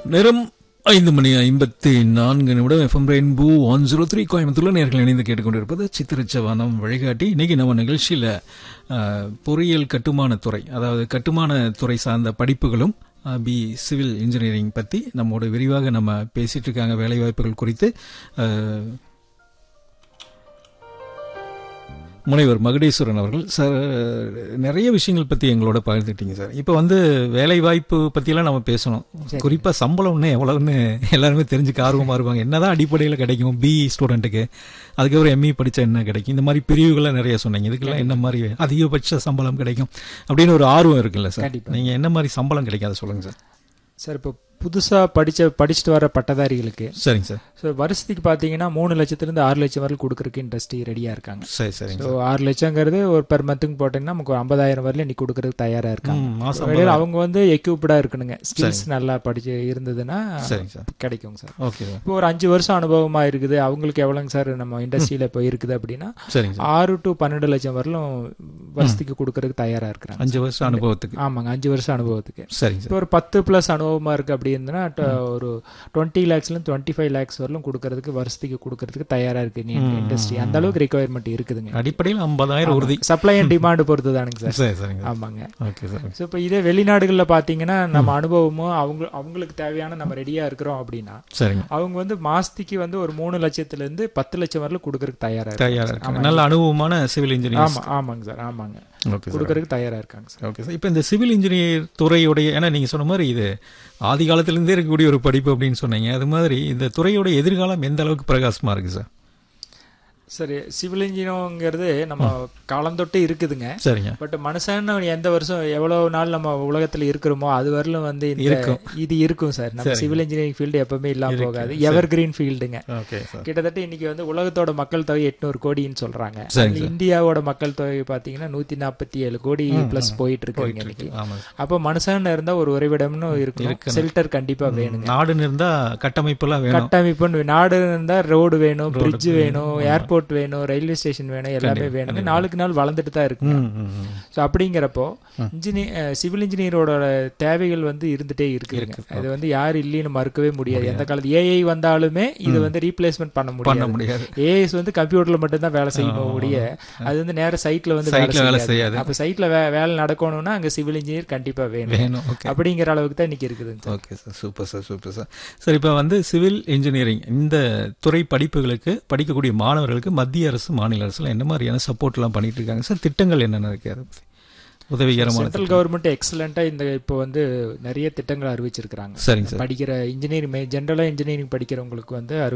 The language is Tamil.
நேரம் ஐந்து மணி ஐம்பத்தி நான்கு நிமிடம் FM rainbow one zero three கோயம்புத்தூர்ல நேர்கள் இணைந்து கேட்டுக்கொண்டிருப்பது சித்திரச்சவானம் வழிகாட்டி இன்னைக்கு நம்ம நிகழ்ச்சியில அஹ், பொறியியல் கட்டுமான துறை அதாவது கட்டுமான துறை சார்ந்த படிப்புகளும் அஹ், பி சிவில் இன்ஜினியரிங் பத்தி நம்மோட விரிவாக நம்ம பேசிட்டு இருக்காங்க வேலை வாய்ப்புகள் குறித்து அஹ், முனைவர் மகுடேஸ்வரன் அவர்கள் சார் நிறைய விஷயங்கள் பற்றி எங்களோட பகிர்ந்துட்டீங்க சார் இப்போ வந்து வேலை வாய்ப்பு பற்றியெல்லாம் நம்ம பேசணும் குறிப்பாக சம்பளம்னு எவ்வளவுன்னு எல்லாருமே தெரிஞ்சுக்க ஆர்வமாக இருப்பாங்க என்னதான் அடிப்படையில் கிடைக்கும் பி ஸ்டூடெண்ட்டுக்கு அதுக்கப்புறம் எம்இ படித்தா என்ன கிடைக்கும் இந்த மாதிரி பிரிவுகள்லாம் நிறைய சொன்னீங்க இதுக்கெல்லாம் என்ன மாதிரி அதிகபட்ச சம்பளம் கிடைக்கும் அப்படின்னு ஒரு ஆர்வம் இருக்குல்ல சார் கண்டிப்பா. நீங்கள் என்ன மாதிரி சம்பளம் கிடைக்கும் அதை சொல்லுங்கள் சார் சார் இப்போ புதுசாக படிச்ச படிச்சுட்டு வர பட்டதாரிகளுக்கு சரிங்க சார் ஸோ வருஷத்துக்கு பார்த்தீங்கன்னா மூணு லட்சத்துலேருந்து ஆறு லட்சம் வரைக்கும் கொடுக்குறதுக்கு இண்டஸ்ட்ரி ரெடியாக இருக்காங்க சரி சரிங்க ஸோ ஆறு லட்சங்கிறது ஒரு பெர் மந்த்துக்கு போட்டிங்கன்னா நமக்கு ஒரு ஐம்பதாயிரம் வரையிலும் இன்னைக்கு கொடுக்கறதுக்கு தயாராக இருக்காங்க ம், மாசம் இடையில அவங்க வந்து எக்யூப்டாக இருக்கணுங்க ஸ்கில்ஸ் நல்லா படிச்சு இருந்ததுன்னா சரிங்க சார் கிடைக்குங்க சார் ஓகே சார் இப்போ ஒரு அஞ்சு வருஷம் அனுபவமாக இருக்குது அவங்களுக்கு எவ்வளோங்க சார் நம்ம இண்டஸ்ட்ரியில் இப்போ இருக்குது அப்படின்னா சரிங்க சார் ஆறு டு பன்னெண்டு லட்சம் வரலும் வருஷத்துக்கு கொடுக்கறதுக்கு தயாராக இருக்கிறாங்க அஞ்சு வருஷம் அனுபவத்துக்கு ஆமாங்க அஞ்சு வருஷம் அனுபவத்துக்கு சரிங்க சார் இப்போ ஒரு பத்து ப்ளஸ் அனுபவமாக இருக்குது அப்படின்னா ஒரு டுவெண்ட்டி லேக்ஸ்லேருந்து டுவெண்ட்டி ஃபைவ் லேக்ஸ் வரலும் கொடுக்கறதுக்கு வருஷத்துக்கு கொடுக்கறதுக்கு தயாராக இருக்குது நீ இண்டஸ்ட்ரி அந்த அளவுக்கு ரெக்குவயர்மெண்ட் இருக்குதுங்க அடிப்படையில் ஐம்பதாயிரம் உறுதி சப்ளை அண்ட் டிமாண்ட் பொறுத்து தானுங்க சார் சரி சரிங்க ஆமாங்க ஓகே சார் ஸோ இப்போ இதே வெளிநாடுகளில் பார்த்தீங்கன்னா நம்ம அனுபவமும் அவங்க அவங்களுக்கு தேவையான நம்ம ரெடியாக இருக்கிறோம் அப்படின்னா சரிங்க அவங்க வந்து மாசத்துக்கு வந்து ஒரு மூணு லட்சத்துலேருந்து பத்து லட்சம் வரலும் கொடுக்கறதுக்கு தயாராக தயாரா இருக்காங்க நல்ல அனுபவமான சிவில் இன்ஜினியர் ஆமாம் ஆமாங்க சார் ஆமாங்க ஓகே சார் கொடுக்கறதுக்கு தயாராக இருக்காங்க சார் ஓகே சார் இப்போ இந்த சிவில் இன்ஜினியர் துறையுடைய ஏன்னா நீங்கள் சொன்ன மாதிரி இது ஆதி காலத்திலேருந்தே இருக்கக்கூடிய ஒரு படிப்பு அப்படின்னு சொன்னீங்க அது மாதிரி இந்த துறையோட எதிர்காலம் எந்த அளவுக்கு பிரகாசமா இருக்கு சார் சரி சிவில் இன்ஜினியரிங்கிறது நம்ம காலந்தொட்டு இருக்குதுங்க சரிங்க பட் மனுஷன் எந்த வருஷம் எவ்வளவு நாள் நம்ம உலகத்துல இருக்கிறோமோ அது வரலும் வந்து இந்த இருக்கும். இது இருக்கும் சார் நம்ம சிவில் இன்ஜினியரிங் ஃபீல்டு எப்பவுமே இல்லாம போகாது எவர் கிரீன் ஃபீல்டுங்க ஓகே சார் கிட்டத்தட்ட இன்னைக்கு வந்து உலகத்தோட மக்கள் தொகை எட்நூறு கோடின்னு சொல்றாங்க சரிங்க அதுல இந்தியாவோட மக்கள் தொகை பாத்தீங்கன்னா நூத்தி நாற்பத்தி ஏழு கோடி பிளஸ் போயிட்டு இருக்கு இன்னைக்கு ஆமாம் அப்ப மனுஷன் இருந்தா ஒரு உறைவிடம்னு இருக்கும் ஷெல்டர் கண்டிப்பா வேணுங்க நாடுன்னு இருந்தா கட்டமைப்பெல்லாம் வேணும் கட்டமைப்பு நாடு இருந்தா ரோடு வேணும் பிரிட்ஜ் வேணும் ஏர்போர்ட் வேணும் ரயில்வே ஸ்டேஷன் வேணும் எல்லாமே வேணுங்க நாளுக்கு நாள் வளர்ந்துட்டு தான் இருக்குங்க ம், ம், ம். ஸோ அப்படிங்கிறப்போ இன்ஜினியர் சிவில் இன்ஜினியரோட தேவைகள் வந்து இருந்துட்டே இருக்குங்க அது வந்து யார் இல்லைன்னு மறுக்கவே முடியாது எந்த காலத்து ஏஐ வந்தாலுமே இது வந்து ரீப்ளேஸ்மெண்ட் பண்ண பண்ண முடியாது முடியாது ஏஐஸ் வந்து கம்ப்யூட்டர்ல மட்டும் தான் வேலை செய்யணும் ஒழிய அது வந்து நேர சைட்ல வந்து சைட்ல வேலை வேலை செய்யாது செய்யாது அப்ப சைட்ல வேலை நடக்கணும்னா அங்க சிவில் இன்ஜினியர் கண்டிப்பா வேணும் வேணும் ஓகே அப்படிங்கிற அளவுக்கு தான் இன்னைக்கு இருக்குதுங்க sir okay sir super sir super sir sir இப்போ வந்து சிவில் இன்ஜினியரிங் இந்த துறை படிப்புகளுக்கு படிக்கக்கூடிய மாணவர்களுக்கு மத்திய அரசு மாநில அரசுல என்ன மாதிரியான சப்போர்ட்லாம் பண்ணிட்டு இருக்காங்க சார் திட்டங்கள் என்னென்ன இருக்கு அதை பத்தி உதவிகரமான சென்ட்ரல் கவர்மெண்ட் எக்ஸலண்டா இந்த இப்போ வந்து நிறைய திட்டங்கள் அறிவிச்சிருக்கிறாங்க சரிங்க சார் படிக்கிற இன்ஜினியரிங் ஜென்ரலா இன்ஜினியரிங் படிக்கிறவங்களுக்கு வந்து